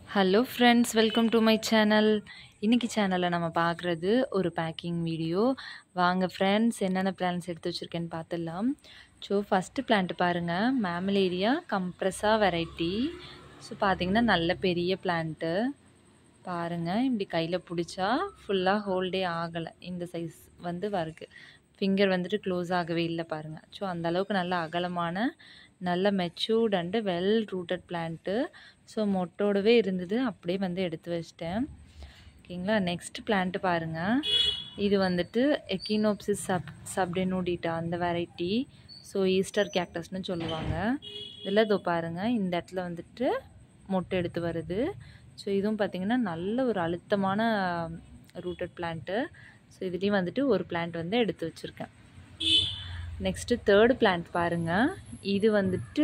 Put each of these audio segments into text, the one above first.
hello friends welcome to my channel இன்னைக்கு சேனலில் நம்ம பார்க்குறது ஒரு பேக்கிங் வீடியோ வாங்க ஃப்ரெண்ட்ஸ் என்னென்ன பிளான்ஸ் எடுத்து வச்சுருக்கேன்னு பார்த்துடலாம் ஸோ ஃபஸ்ட்டு பிளான்ட் பாருங்கள் மேமலேரியா கம்ப்ரெஸா வெரைட்டி ஸோ பார்த்தீங்கன்னா நல்ல பெரிய பிளான்ட்டு பாருங்கள் இப்படி கையில் பிடிச்சா ஃபுல்லாக ஹோல்டே ஆகலை இந்த சைஸ் வந்து வருது ஃபிங்கர் வந்துட்டு க்ளோஸ் ஆகவே இல்லை பாருங்கள் ஸோ அந்த அளவுக்கு நல்ல அகலமான நல்ல matured and well rooted plant so மொட்டோடவே இருந்தது அப்படியே வந்து எடுத்து வச்சிட்டேன் ஓகேங்களா நெக்ஸ்ட் பிளான்ட்டு பாருங்கள் இது வந்துட்டு எக்கினோப்சிஸ் சப் சப்டெனோடிட்டா அந்த வெரைட்டி ஸோ ஈஸ்டர் கேக்டஸ்னு சொல்லுவாங்க இதில் இதோ பாருங்கள் இந்த இடத்துல வந்துட்டு மொட்டை எடுத்து வருது ஸோ இதுவும் பார்த்திங்கன்னா நல்ல ஒரு அழுத்தமான ரூட்டட் பிளான்ட்டு ஸோ இதுலேயும் வந்துட்டு ஒரு பிளான்ட் வந்து எடுத்து வச்சுருக்கேன் நெக்ஸ்ட்டு தேர்டு பிளான்ட் பாருங்கள் இது வந்துட்டு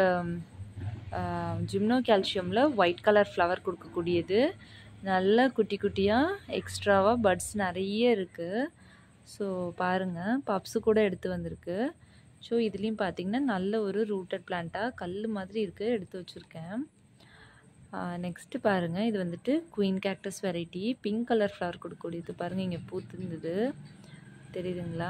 ஜிம்னோ கால்சியமில் ஒயிட் கலர் ஃப்ளவர் கொடுக்கக்கூடியது நல்ல குட்டி குட்டியாக எக்ஸ்ட்ராவாக பட்ஸ் நிறைய இருக்குது ஸோ பாருங்கள் பப்ஸு கூட எடுத்து வந்திருக்கு ஸோ இதுலேயும் பார்த்திங்கன்னா நல்ல ஒரு ரூட்டட் பிளான்ட்டாக கல் மாதிரி இருக்குது எடுத்து வச்சுருக்கேன் நெக்ஸ்ட்டு பாருங்கள் இது வந்துட்டு queen cactus variety pink colour flower கொடுக்கக்கூடியது பாருங்கள் இங்கே பூத்துருந்தது தெரியுதுங்களா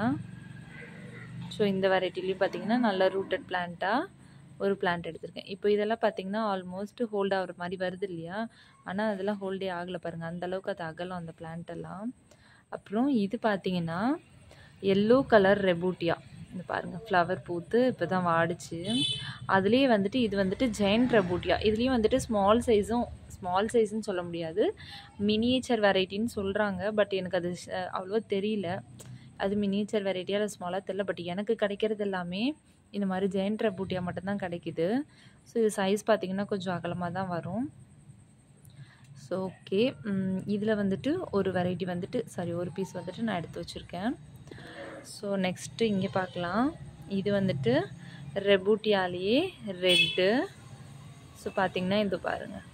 ஸோ இந்த வெரைட்டிலையும் பார்த்தீங்கன்னா நல்ல ரூட்டட் பிளான்ட்டாக ஒரு பிளான்ட் எடுத்திருக்கேன் இப்போ இதெல்லாம் பார்த்தீங்கன்னா ஆல்மோஸ்ட் ஹோல்ட் ஆகிற மாதிரி வருது இல்லையா ஆனால் அதெல்லாம் ஹோல்டே ஆகலை பாருங்கள் அந்தளவுக்கு அது அகலம் அந்த பிளான்ட் எல்லாம் அப்புறம் இது பார்த்தீங்கன்னா எல்லோ கலர் ரெபூட்டியா இந்த பாருங்கள் ஃப்ளவர் பூத்து இப்போ தான் வாடிச்சு அதுலேயே வந்துட்டு இது வந்துட்டு ஜெயின் ரெபூட்டியா இதுலேயும் வந்துட்டு ஸ்மால் சைஸும் ஸ்மால் சைஸ்ன்னு சொல்ல முடியாது மினியேச்சர் வெரைட்டின்னு சொல்கிறாங்க பட் எனக்கு அது அவ்வளோவா தெரியல அது மினியேச்சர் வெரைட்டியாக இல்லை ஸ்மாலாக தெரில பட் எனக்கு கிடைக்கிறது எல்லாமே இந்த மாதிரி ஜெயின் ரெபூட்டியா மட்டும்தான் கிடைக்கிது ஸோ இது சைஸ் பார்த்திங்கன்னா கொஞ்சம் அகலமாக தான் வரும் ஸோ ஓகே இதில் வந்துட்டு ஒரு வெரைட்டி வந்துட்டு சாரி ஒரு பீஸ் வந்துட்டு நான் எடுத்து வச்சுருக்கேன் ஸோ நெக்ஸ்ட்டு இங்கே பார்க்கலாம் இது வந்துட்டு ரெபூட்டியாலேயே ரெட்டு ஸோ பார்த்திங்கன்னா இது பாருங்கள்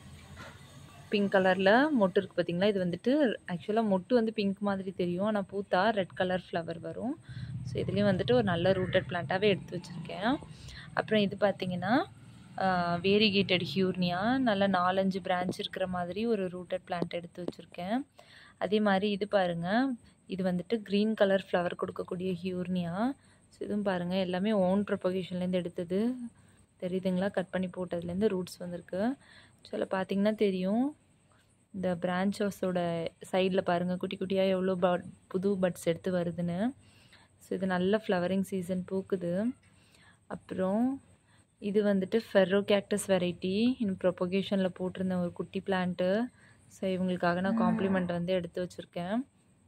பிங்க் கலரில் மொட்டு இருக்குது பார்த்திங்களா இது வந்துட்டு ஆக்சுவலாக மொட்டு வந்து பிங்க் மாதிரி தெரியும் ஆனால் பூத்தா ரெட் கலர் ஃப்ளவர் வரும் ஸோ இதுலேயும் வந்துட்டு ஒரு நல்ல ரூட்டட் பிளான்ட்டாகவே எடுத்து வச்சுருக்கேன் அப்புறம் இது பார்த்திங்கன்னா வேரிகேட்டட் ஹியூர்னியா நல்ல நாலஞ்சு பிரான்ச் இருக்கிற மாதிரி ஒரு ரூட்டட் பிளான்ட் எடுத்து வச்சுருக்கேன் அதே மாதிரி இது பாருங்கள் இது வந்துட்டு க்ரீன் கலர் ஃப்ளவர் கொடுக்கக்கூடிய ஹியூர்னியா ஸோ இதுவும் பாருங்கள் எல்லாமே ஓன் ப்ரொபகேஷன்லேருந்து எடுத்தது தெரியுதுங்களா கட் பண்ணி போட்டதுலேருந்து ரூட்ஸ் வந்திருக்கு ஸோ அதில் பார்த்திங்கன்னா தெரியும் இந்த பிரான்ச்சஸோட சைடில் பாருங்கள் குட்டி குட்டியாக எவ்வளோ பட் புது பட்ஸ் எடுத்து வருதுன்னு ஸோ இது நல்ல ஃப்ளவரிங் சீசன் பூக்குது அப்புறம் இது வந்துட்டு ஃபெர்ரோ கேக்டஸ் வெரைட்டி இன்னும் ப்ரொபகேஷனில் போட்டிருந்த ஒரு குட்டி பிளான்ட்டு ஸோ இவங்களுக்காக நான் காம்ப்ளிமெண்ட் வந்து எடுத்து வச்சுருக்கேன்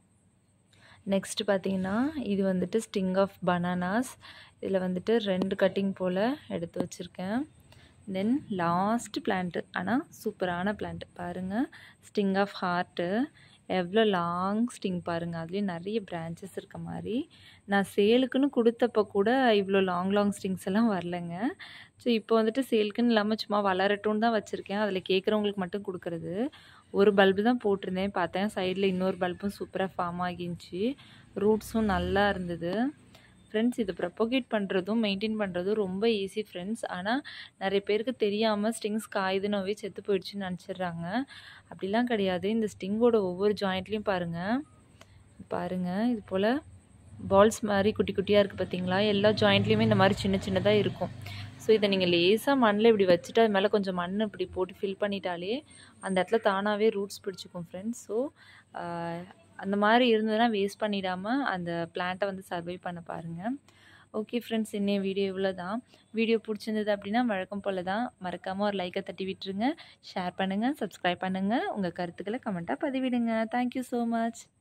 நெக்ஸ்ட்டு பார்த்தீங்கன்னா இது வந்துட்டு ஸ்டிங் ஆஃப் பனானாஸ் இதில் வந்துட்டு ரெண்டு கட்டிங் போல் எடுத்து வச்சுருக்கேன் தென் லாஸ்ட் பிளான்ட்டு ஆனால் சூப்பரான பிளான்ட் பாருங்கள் ஸ்டிங் ஆஃப் ஹார்ட்டு எவ்வளோ லாங் ஸ்டிங் பாருங்கள் அதுலேயும் நிறைய பிரான்ச்சஸ் இருக்க மாதிரி நான் சேலுக்குன்னு கொடுத்தப்போ கூட இவ்வளோ லாங் லாங் ஸ்டிங்ஸ் எல்லாம் வரலைங்க ஸோ இப்போ வந்துட்டு சேலுக்குன்னு இல்லாமல் சும்மா வளரட்டும்னு தான் வச்சுருக்கேன் அதில் கேட்குறவங்களுக்கு மட்டும் கொடுக்குறது ஒரு பல்பு தான் போட்டிருந்தேன் பார்த்தேன் சைடில் இன்னொரு பல்பும் சூப்பராக ஃபார்ம் ஆகிருந்துச்சு ரூட்ஸும் நல்லா இருந்தது ஃப்ரெண்ட்ஸ் இது ப்ரப்போகேட் பண்ணுறதும் மெயின்டைன் பண்ணுறதும் ரொம்ப ஈஸி ஃப்ரெண்ட்ஸ் ஆனால் நிறைய பேருக்கு தெரியாமல் ஸ்டிங்ஸ் காயுதுன்னாவே செத்து போயிடுச்சுன்னு நினச்சிடுறாங்க அப்படிலாம் கிடையாது இந்த ஸ்டிங்கோட ஒவ்வொரு ஜாயிண்ட்லேயும் பாருங்கள் பாருங்கள் இது போல் பால்ஸ் மாதிரி குட்டி குட்டியாக இருக்குது பார்த்தீங்களா எல்லா ஜாயிண்ட்லேயுமே இந்த மாதிரி சின்ன சின்னதாக இருக்கும் ஸோ இதை நீங்கள் லேசாக மண்ணில் இப்படி வச்சுட்டு அது மேலே கொஞ்சம் மண் இப்படி போட்டு ஃபில் பண்ணிட்டாலே அந்த இடத்துல தானாகவே ரூட்ஸ் பிடிச்சிக்கும் ஃப்ரெண்ட்ஸ் ஸோ அந்த மாதிரி இருந்ததுன்னா வேஸ்ட் பண்ணிடாமல் அந்த பிளான்ட்டை வந்து சர்வை பண்ண பாருங்கள் ஓகே ஃப்ரெண்ட்ஸ் இன்னைய வீடியோ இவ்வளோ தான் வீடியோ பிடிச்சிருந்தது அப்படின்னா வழக்கம் போல் தான் மறக்காமல் ஒரு லைக்கை தட்டி விட்டுருங்க ஷேர் பண்ணுங்கள் சப்ஸ்கிரைப் பண்ணுங்கள் உங்கள் கருத்துக்களை கமெண்ட்டாக பதிவிடுங்க தேங்க்யூ ஸோ மச்